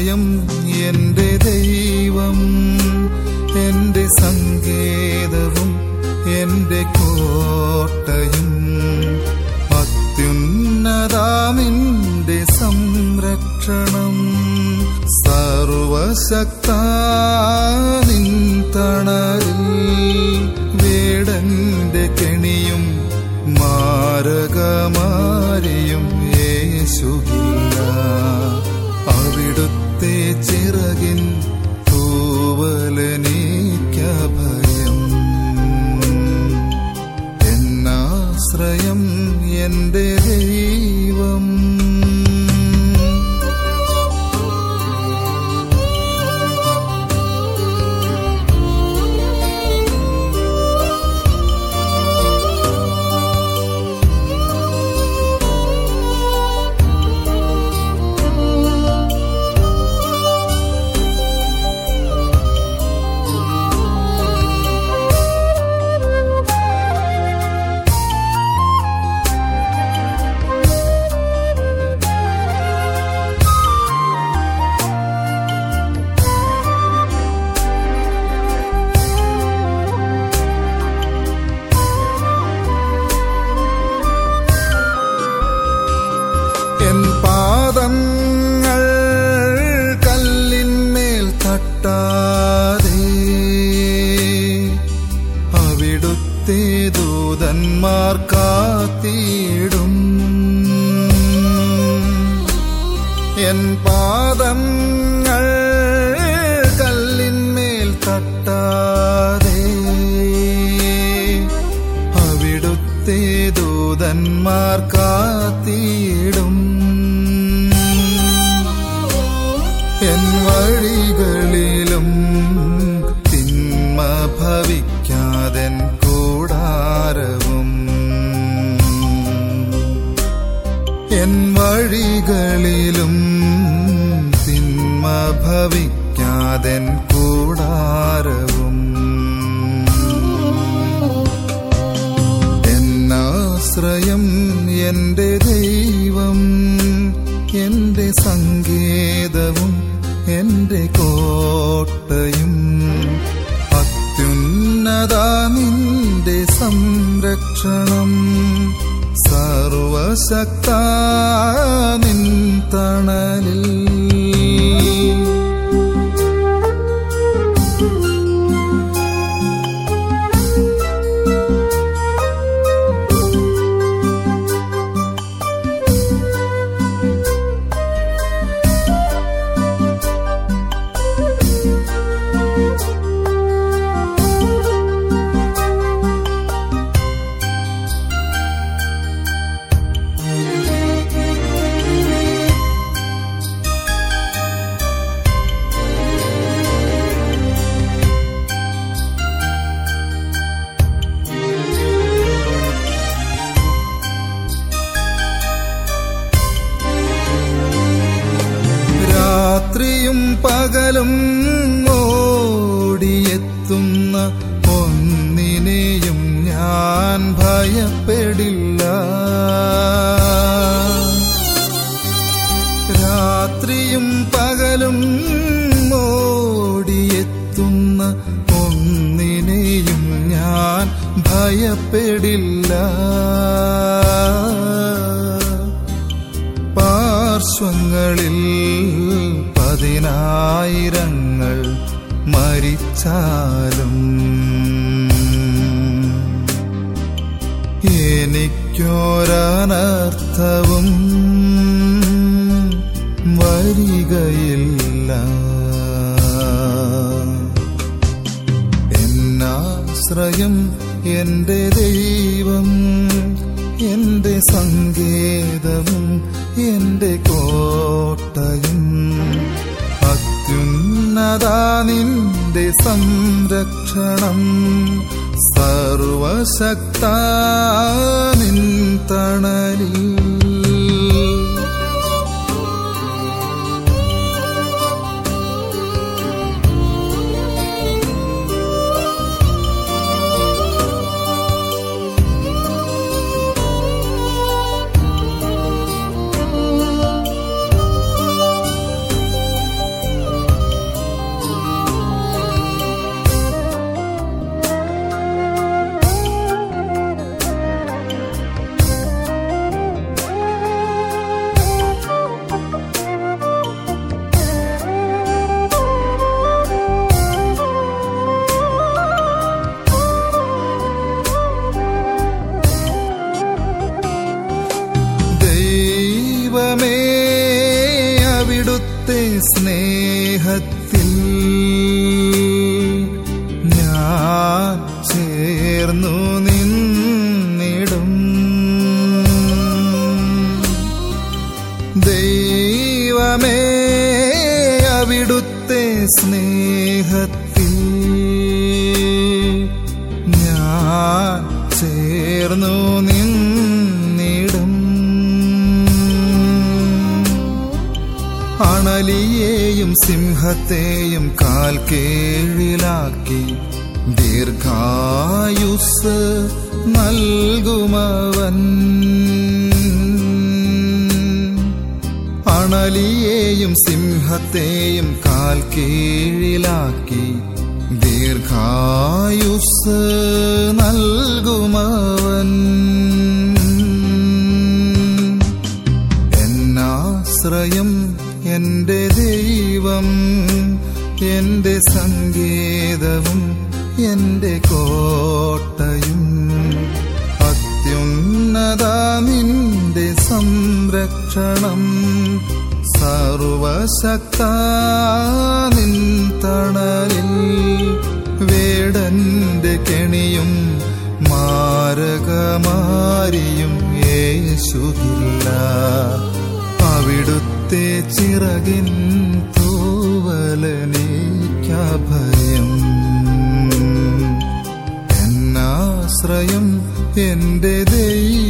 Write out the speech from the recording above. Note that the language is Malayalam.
എന്നാശ്രയം എന്റെ ദൈവം എന്റെ സങ്കേതവും എന്റെ കോട്ടയും അത്യുന്നതാമിന്റെ സംരക്ഷണം സർവശക്താനിൻ തണലിൽ വേടന്റെ കെണിയും മാരകമാരിയും യേശുവില്ല അവിടുത്തെ ചിറകിൻ തൂവലനീക്കഭയം എന്നാശ്രയം എന്റെ ദൈവം എൻ പാദങ്ങൾ കല്ലിന്മേൽ തട്ടാതെ അവിടുത്തെ ദൂതന്മാർ കാത്തിടും എൻ പാദങ്ങൾ കല്ലിന്മേൽ തട്ടാതെ അവിടുത്തെ ദൂതന്മാർ കാത്തിടും എൻ വഴികളിലും തിന്മ ഭവിക്കാതൻ കൂടാരവും എൻ വഴികളിലും തിന്മ ഭവിക്കാതൻ കൂടാരവും എന്നാശ്രയം എന്റെ ദൈവം എന്റെ സങ്കേതവും എന്റെ കോട്ടയും അത്യുന്നതാമിന്റെ സംരക്ഷണം സർവശക്ത നിൻ തണലിൽ രാത്രിയും പകലും ഓടിയെത്തുന്ന ഒന്നിനെയും ഞാൻ ഭയപ്പെടില്ല രാത്രിയും പകലും ഓടിയെത്തുന്ന ഒന്നിനെയും ഞാൻ ഭയപ്പെടില്ല പാർശ്വങ്ങളിൽ പതിനായിരങ്ങൾ മരിച്ചാലും എനിക്കൊരനർത്ഥവും വരികയില്ല എന്നാശ്രയം എന്റെ ദൈവം എന്റെ സങ്കേതവും എന്റെ കോട്ടയും അത്യുന്നതാ നിന്റെ സംരക്ഷണം സർവശക്ത നിൻ തണലിൽ സ്നേഹത്തിൽ ഞാൻ ചേർന്നു നിന്നിടും അണലിയെയും സിംഹത്തെയും കാൽ കീഴിലാക്കി ദീർഘായുസ് നൽകുമവൻ അണലിയെയും സിംഹത്തെയും കാൽ കീഴിലാക്കി ദീർഘായുസ് നൽകുമവൻ എന്നാശ്രയം എന്റെ ദൈവം എന്റെ സങ്കേതവും എന്റെ കോട്ടയും അത്യുന്നത നിന്റെ സംരക്ഷണം സർവശക്ത നിൻ തണലിൽ വേടന്റെ കെണിയും മാരകമാരിയും യേശുകില്ല അവിടുത്തെ ചിറകിൻ തൂവലനീക്കഭയം എന്നാശ്രയം എന്റെ ദൈവം